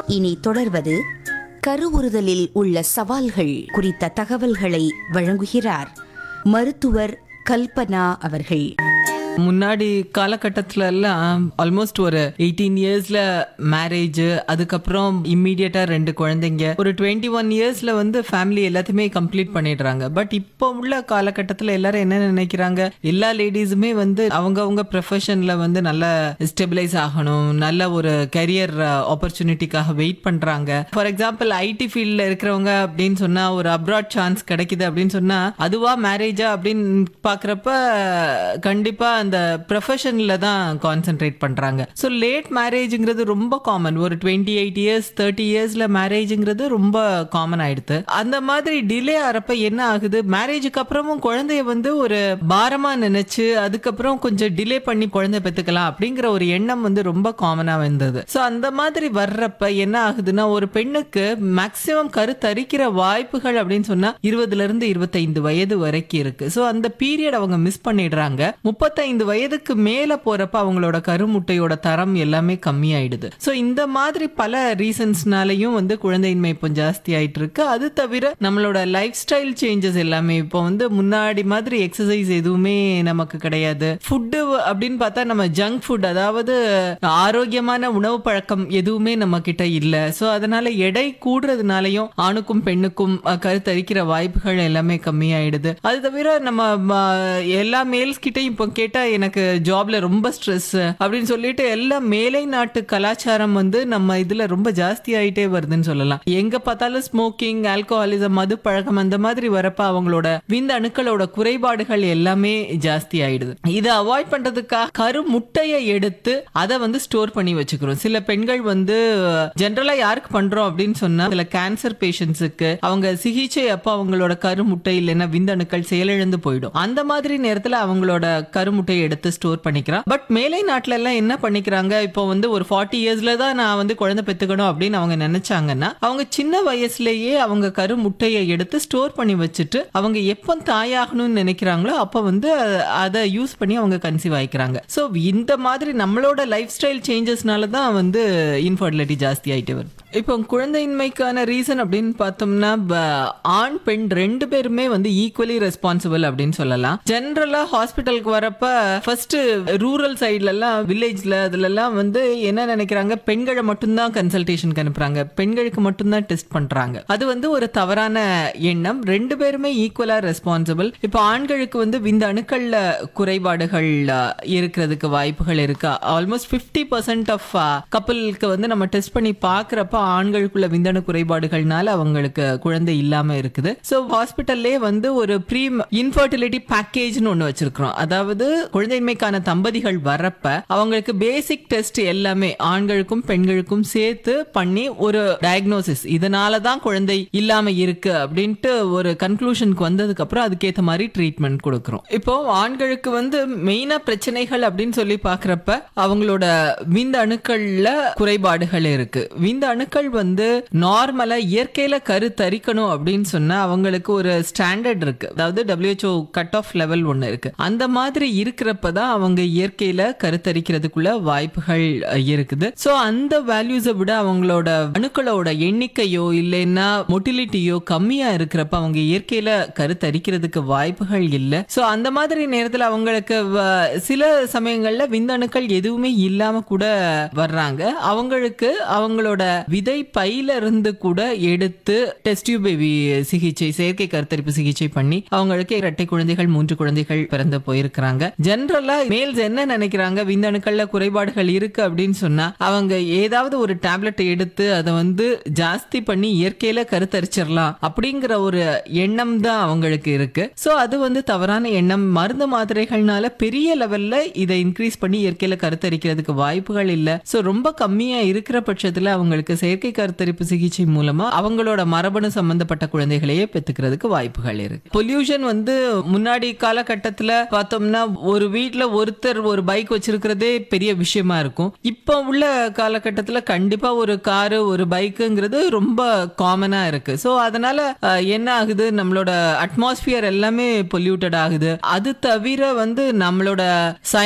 இனி தொடர்வது கருவுறுதலில் உள்ள சவால்கள் குறித்த தகவல்களை வழங்குகிறார் மருத்துவர் கல்பனா அவர்கள் முன்னாடி காலகட்டத்துல எல்லாம் ஆல்மோஸ்ட் ஒரு எயிட்டீன் இயர்ஸ்ல மேரேஜ் அதுக்கப்புறம் இம்மீடியட்டா ரெண்டு குழந்தைங்க ஒரு டுவெண்ட்டி ஒன் இயர்ஸ்ல வந்து ஃபேமிலி எல்லாத்தையுமே கம்ப்ளீட் பண்ணிடுறாங்க பட் இப்போ உள்ள காலகட்டத்துல எல்லாரும் என்ன நினைக்கிறாங்க எல்லா லேடிஸுமே வந்து அவங்க அவங்க ப்ரொஃபஷன்ல வந்து நல்ல ஸ்டெபிலைஸ் ஆகணும் நல்ல ஒரு கரியர் ஆப்பர்ச்சுனிட்டிக்காக வெயிட் பண்றாங்க ஃபார் எக்ஸாம்பிள் ஐடி ஃபீல்ட்ல இருக்கிறவங்க அப்படின்னு சொன்னா ஒரு அப்ராட் சான்ஸ் கிடைக்குது அப்படின்னு சொன்னா அதுவா மேரேஜா அப்படின்னு பாக்குறப்ப கண்டிப்பா அந்த ப்ரொஃபஷன்ல தான் கான்சென்ட்ரேட் பண்றாங்க ஸோ லேட் மேரேஜ்ங்கிறது ரொம்ப காமன் ஒரு டுவெண்ட்டி எயிட் இயர்ஸ் தேர்ட்டி இயர்ஸ்ல மேரேஜ்ங்கிறது ரொம்ப காமன் ஆயிடுது அந்த மாதிரி டிலே ஆறப்ப என்ன ஆகுது மேரேஜுக்கு அப்புறமும் குழந்தைய வந்து ஒரு பாரமா நினைச்சு அதுக்கப்புறம் கொஞ்சம் டிலே பண்ணி குழந்தை பெத்துக்கலாம் அப்படிங்கிற ஒரு எண்ணம் வந்து ரொம்ப காமனா வந்தது ஸோ அந்த மாதிரி வர்றப்ப என்ன ஆகுதுன்னா ஒரு பெண்ணுக்கு மேக்சிமம் கருத்தரிக்கிற வாய்ப்புகள் அப்படின்னு சொன்னா இருபதுல இருந்து இருபத்தைந்து வயது வரைக்கும் இருக்கு ஸோ அந்த பீரியட் அவங்க மிஸ் பண்ணிடுறாங்க முப்பத்தைந்து வயதுக்கு மேல போறப்ப அவங்களோட கருமுட்டையோட தரம் எல்லாமே கம்மியாயிடுது ஸோ இந்த மாதிரி பல ரீசன்ஸ்னாலையும் வந்து குழந்தையின்மை இப்போ ஜாஸ்தி ஆயிட்டு இருக்கு அது தவிர நம்மளோட லைஃப் ஸ்டைல் சேஞ்சஸ் எல்லாமே இப்போ வந்து முன்னாடி மாதிரி எக்ஸசைஸ் எதுவுமே நமக்கு கிடையாது ஃபுட்டு அப்படின்னு பார்த்தா நம்ம ஜங்க் ஃபுட் அதாவது ஆரோக்கியமான உணவு பழக்கம் எதுவுமே நம்ம கிட்ட இல்ல ஸோ அதனால எடை கூடுறதுனாலையும் ஆணுக்கும் பெண்ணுக்கும் அஹ், கருத்தரிக்கிற வாய்ப்புகள் எல்லாமே கம்மியாயிடுது அது தவிர நம்ம ம, எல்லா மேல்ஸ் கிட்டையும் இப்போ கேட்டா எனக்கு ஜாப்ல ரொம்ப ஸ்ட்ரெஸ் அப்படின்னு சொல்லிட்டு எல்லா மேலை நாட்டு கலாச்சாரம் வந்து நம்ம இதுல ரொம்ப ஜாஸ்தி ஆயிட்டே வருதுன்னு சொல்லலாம் எங்க பார்த்தாலும் ஸ்மோக்கிங் ஆல்கோஹாலிசம் மது பழக்கம் அந்த மாதிரி வரப்ப அவங்களோட விந்த அணுக்களோட குறைபாடுகள் எல்லாமே ஜாஸ்தி ஆயிடுது இதை அவாய்ட் பண்றதுக்காக கரு முட்டையை எடுத்து அதை வந்து ஸ்டோர் பண்ணி வச்சுக்கிறோம் சில பெண்கள் வந்து ஜென்ரலா யாருக்கு பண்றோம் அப்படின்னு சொன்னா சில கேன்சர் பேஷண்ட்ஸுக்கு அவங்க சிகிச்சை அப்போ அவங்களோட கருமுட்டை இல்லைன்னா விந்தணுக்கள் செயலிழந்து போயிடும் அந்த மாதிரி நேரத்துல அவங்களோட கருமுட்டையை எடுத்து ஸ்டோர் பண்ணிக்கிறான் பட் மேலை நாட்டுல எல்லாம் என்ன பண்ணிக்கிறாங்க இப்போ வந்து ஒரு ஃபார்ட்டி இயர்ஸ்ல தான் நான் வந்து குழந்தை பெத்துக்கணும் அப்படின்னு அவங்க நினைச்சாங்கன்னா அவங்க சின்ன வயசுலயே அவங்க கருமுட்டையை எடுத்து ஸ்டோர் பண்ணி வச்சுட்டு அவங்க எப்போ தாயாகணும்னு நினைக்கிறாங்களோ அப்போ வந்து அ- அதை யூஸ் பண்ணி அவங்க கன்சீவ் ஆயிக்கிறாங்க ஸோ இந்த மாதிரி நம்மளோட லைஃப் ஸ்டைல் சேஞ்சஸ்னால தான் வந்து இன்ஃபர்டிலிட்டி ஜாஸ்தி ஆயிட்டே வருது இப்போ குழந்தையின்மைக்கான ரீசன் அப்படின்னு பார்த்தோம்னா ப- ஆண் பெண் ரெண்டு பேருமே வந்து ஈக்குவலி ரெஸ்பான்சிபிள் அப்படின்னு சொல்லலாம் ஜென்ரலா ஹாஸ்பிட்டலுக்கு வரப்ப ஃபர்ஸ்ட் ரூரல் சைட்ல எல்லாம் வில்லேஜ்ல அதுல எல்லாம் வந்து என்ன நினைக்கிறாங்க பெண்களை மட்டும்தான் கன்சல்டேஷனுக்கு அனுப்புறாங்க பெண்களுக்கு மட்டும்தான் டெஸ்ட் பண்றாங்க அது வந்து ஒரு தவறான எண்ணம் ரெண்டு பேருமே ஈக்குவலா ரெஸ்பான்சிபிள் இப்போ ஆண்களுக்கு வந்து இந்த அணுக்கள்ல குறைபாடுகள் அஹ், இருக்கிறதுக்கு வாய்ப்புகள் இருக்கு ஆல்மோஸ்ட் 50% பர்சன்ட் ஆஃப் கப்பலுக்கு வந்து நம்ம டெஸ்ட் பண்ணி பார்க்குறப்ப ஆண்களுக்குள்ள விந்தணு குறைபாடுகள்னால அவங்களுக்கு குழந்தை இல்லாம இருக்குது ஸோ ஹாஸ்பிட்டல்லே வந்து ஒரு ப்ரீ இன்ஃபர்டிலிட்டி பேக்கேஜ்னு ஒன்று வச்சிருக்கிறோம் அதாவது குழந்தையின்மைக்கான தம்பதிகள் வரப்ப அவங்களுக்கு பேசிக் டெஸ்ட் எல்லாமே ஆண்களுக்கும் பெண்களுக்கும் சேர்த்து பண்ணி ஒரு டயக்னோசிஸ் இதனால தான் குழந்தை இல்லாம இருக்கு அப்படின்ட்டு ஒரு கன்க்ளூஷனுக்கு வந்ததுக்கு அப்புறம் அதுக்கேற்ற மாதிரி ட்ரீட்மெண்ட் கொடுக்குறோம் இப்போ ஆண்களுக்கு வந்து மெயினா பிரச்சனைகள் அப்படின்னு சொல்லி பார்க்கறப்ப அவங்களோட விந்த அணுக்கள்ல குறைபாடுகள் இருக்கு விந்த அணுக்கள் வந்து நார்மலா இயற்கையில கரு தரிக்கணும் அப்படின்னு சொன்னா அவங்களுக்கு ஒரு ஸ்டாண்டர்ட் இருக்கு அதாவது WHO கட் ஆஃப் லெவல் ஒன்று இருக்கு அந்த மாதிரி இருக்கிறப்ப தான் அவங்க இயற்கையில கருத்தரிக்கிறதுக்குள்ள வாய்ப்புகள் அஹ், இருக்குது ஸோ அந்த வேல்யூஸை விட அவங்களோட அணுக்களோட எண்ணிக்கையோ இல்லைன்னா மொட்டிலிட்டியோ கம்மியா இருக்கிறப்ப அவங்க இயற்கையில கருத்தரிக்கிறதுக்கு வாய்ப்புகள் இல்லை ஸோ அந்த மாதிரி நேரத்தில் அவங்களுக்கு வ- சில சமயங்கள்ல விந்தணுக்கள் எதுவுமே இல்லாம கூட வர்றாங்க அவங்களுக்கு அவங்களோட விதை பையில இருந்து கூட எடுத்து டெஸ்ட் பேபி சிகிச்சை செயற்கை கருத்தரிப்பு சிகிச்சை பண்ணி அவங்களுக்கு இரட்டை குழந்தைகள் மூன்று குழந்தைகள் பிறந்து போயிருக்கிறாங்க ஜென்ரலா மேல்ஸ் என்ன நினைக்கிறாங்க விந்தணுக்கள்ல குறைபாடுகள் இருக்கு அப்படின்னு சொன்னா அவங்க ஏதாவது ஒரு டேப்லெட் எடுத்து அதை வந்து ஜாஸ்தி பண்ணி இயற்கையில கருத்தரிச்சிடலாம் அப்படிங்கிற ஒரு எண்ணம் தான் அவங்களுக்கு இருக்கு சோ அது வந்து தவறான எண்ணம் மருந்து மாத்திரைகள்னால பெரிய லெவல்ல இதை இன்க்ரீஸ் பண்ணி இயற்கையில கருத்தரிக்கிறதுக்கு வாய்ப்புகள் இல்ல சோ ரொம்ப கம்மியா இருக்கிற பட்சத்துல அவங்களுக்கு செயற்கை கருத்தரிப்பு சிகிச்சை மூலமா அவங்களோட மரபணு சம்பந்தப்பட்ட குழந்தைகளையே பெத்துக்கிறதுக்கு வாய்ப்புகள் இருக்கு பொல்யூஷன் வந்து முன்னாடி காலகட்டத்துல பார்த்தோம்னா ஒரு வீட்ல ஒருத்தர் ஒரு பைக் வச்சிருக்கிறதே பெரிய விஷயமா இருக்கும் இப்போ உள்ள காலகட்டத்துல கண்டிப்பா ஒரு காரு ஒரு பைக்குங்கிறது ரொம்ப காமனா இருக்கு சோ அதனால அஹ், என்ன ஆகுது நம்மளோட அட்மாஸ்பியர் எல்லாமே பொல்யூட்டட் ஆகுது அது தவிர வந்து நம்மளோட